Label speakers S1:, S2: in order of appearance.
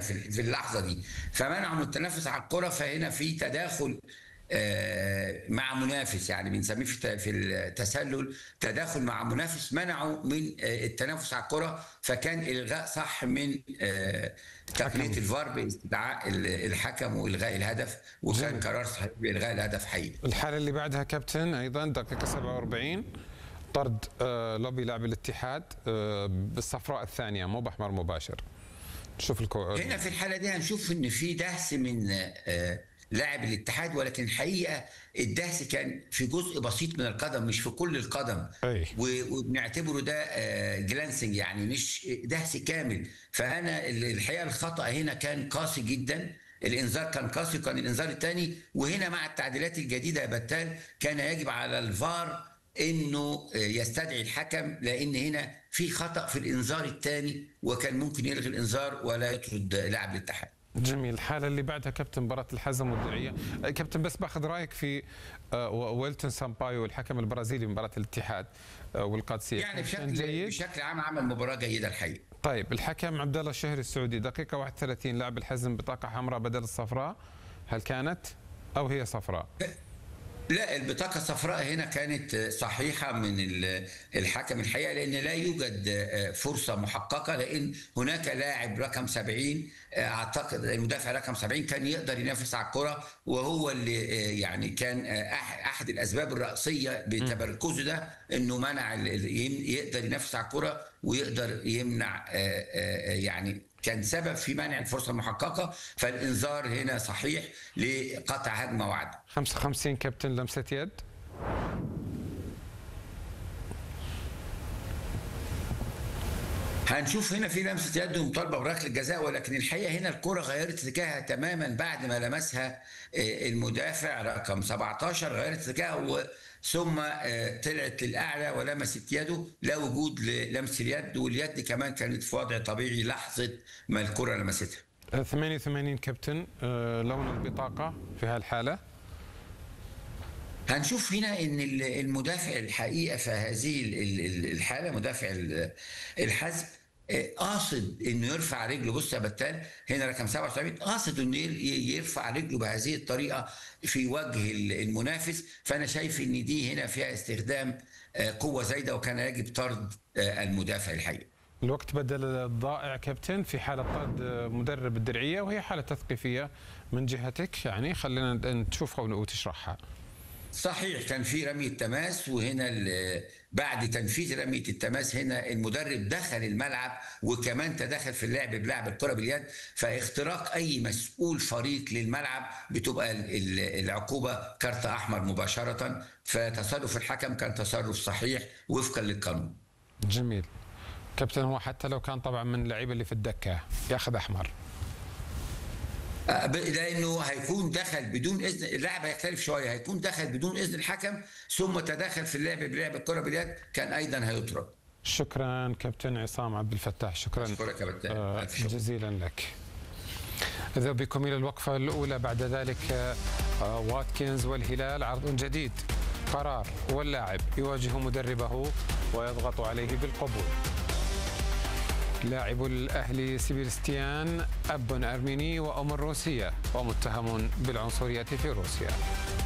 S1: في في اللحظه دي فمنعوا من التنافس على الكره فهنا في تداخل آه، مع منافس يعني بنسميه في الت- في التسلل تداخل مع منافس منعوا من آه، التنافس على الكره فكان الغاء صح من آه، تقنيه الفار باستدعاء ال- الحكم والغاء الهدف وكان
S2: جميل.
S1: قرار صحيح بالغاء الهدف حقيقي
S2: الحالة اللي بعدها كابتن أيضا دقيقة 47 طرد آه، لوبي لاعب الاتحاد آه، بالصفراء الثانية مو بأحمر مباشر شوف الكو...
S1: هنا في الحاله دي هنشوف ان في دهس من آه، لاعب الاتحاد ولكن الحقيقه الدهس كان في جزء بسيط من القدم مش في كل القدم
S2: أي.
S1: و- وبنعتبره ده جلانسنج يعني مش دهس كامل فانا ال- الحقيقه الخطا هنا كان قاسي جدا الانذار كان قاسي وكان الانذار الثاني وهنا مع التعديلات الجديده يا بتال كان يجب على الفار انه يستدعي الحكم لان هنا في خطا في الانذار الثاني وكان ممكن يلغي الانذار ولا يطرد لاعب الاتحاد
S2: جميل الحالة اللي بعدها كابتن مباراة الحزم والدرعية آه، كابتن بس باخذ رأيك في آه، ويلتون سامبايو الحكم البرازيلي مباراة الاتحاد آه، والقادسية
S1: يعني
S2: كان
S1: بشكل
S2: جيد
S1: بشكل عام عمل مباراه جيده الحقيقه
S2: طيب الحكم عبد الله الشهري السعودي دقيقة 31 لعب الحزم بطاقة حمراء بدل الصفراء هل كانت أو هي صفراء؟
S1: لا البطاقة الصفراء هنا كانت صحيحة من ال- الحكم الحقيقة لأن لا يوجد فرصة محققة لأن هناك لاعب رقم 70 أعتقد المدافع رقم 70 كان يقدر ينافس على الكرة وهو اللي يعني كان أح- أحد الأسباب الرئيسية بتمركزه ده إنه منع ال- ال- يم- يقدر ينافس على الكرة ويقدر يمنع يعني كان سبب في منع الفرصة المحققة فالإنذار هنا صحيح لقطع هجمة واحدة
S2: 55 كابتن لمسة يد
S1: هنشوف هنا في لمسه يد ومطالبه بركله جزاء ولكن الحقيقه هنا الكره غيرت اتجاهها تماما بعد ما لمسها آه، المدافع رقم 17 غيرت اتجاهها و- ثم آه، طلعت للاعلى ولمست يده لا وجود للمس اليد واليد كمان كانت في وضع طبيعي لحظه ما الكره لمستها
S2: آه، 88 كابتن آه، لون البطاقة في هالحالة
S1: هنشوف هنا ان ال- المدافع الحقيقه في هذه ال- ال- ال- الحاله مدافع ال- الحزم آه، قاصد انه يرفع رجله بص يا بتال هنا رقم 77 قاصد انه ي- يرفع رجله بهذه الطريقه في وجه ال- المنافس فانا شايف ان دي هنا فيها استخدام آه، قوه زايده وكان يجب طرد آه، المدافع الحقيقي
S2: الوقت بدل الضائع كابتن في حالة طرد آه، مدرب الدرعية وهي حالة تثقيفية من جهتك يعني خلينا نشوفها وتشرحها
S1: صحيح كان في رمية تماس وهنا ال- بعد تنفيذ رمية التماس هنا المدرب دخل الملعب وكمان تدخل في اللعب بلعب الكرة باليد فاختراق أي مسؤول فريق للملعب بتبقى ال- ال- العقوبة كارت أحمر مباشرة فتصرف الحكم كان تصرف صحيح وفقا للقانون
S2: جميل كابتن هو حتى لو كان طبعا من اللعيبة اللي في الدكة ياخذ أحمر
S1: أه، ب- لانه هيكون دخل بدون اذن اللاعب هيختلف شويه هيكون دخل بدون اذن الحكم ثم تدخل في اللعب بلعب الكره باليد كان ايضا هيطرد
S2: شكرا كابتن عصام عبد الفتاح شكرا
S1: أشكرك يا بتال.
S2: آه،
S1: ألف شكر.
S2: جزيلا لك اذهب بكم الى الوقفه الاولى بعد ذلك آه، آه، واتكنز والهلال عرض جديد قرار واللاعب يواجه مدربه ويضغط عليه بالقبول لاعب الاهلي سيبيرستيان اب ارميني وام روسيه ومتهم بالعنصريه في روسيا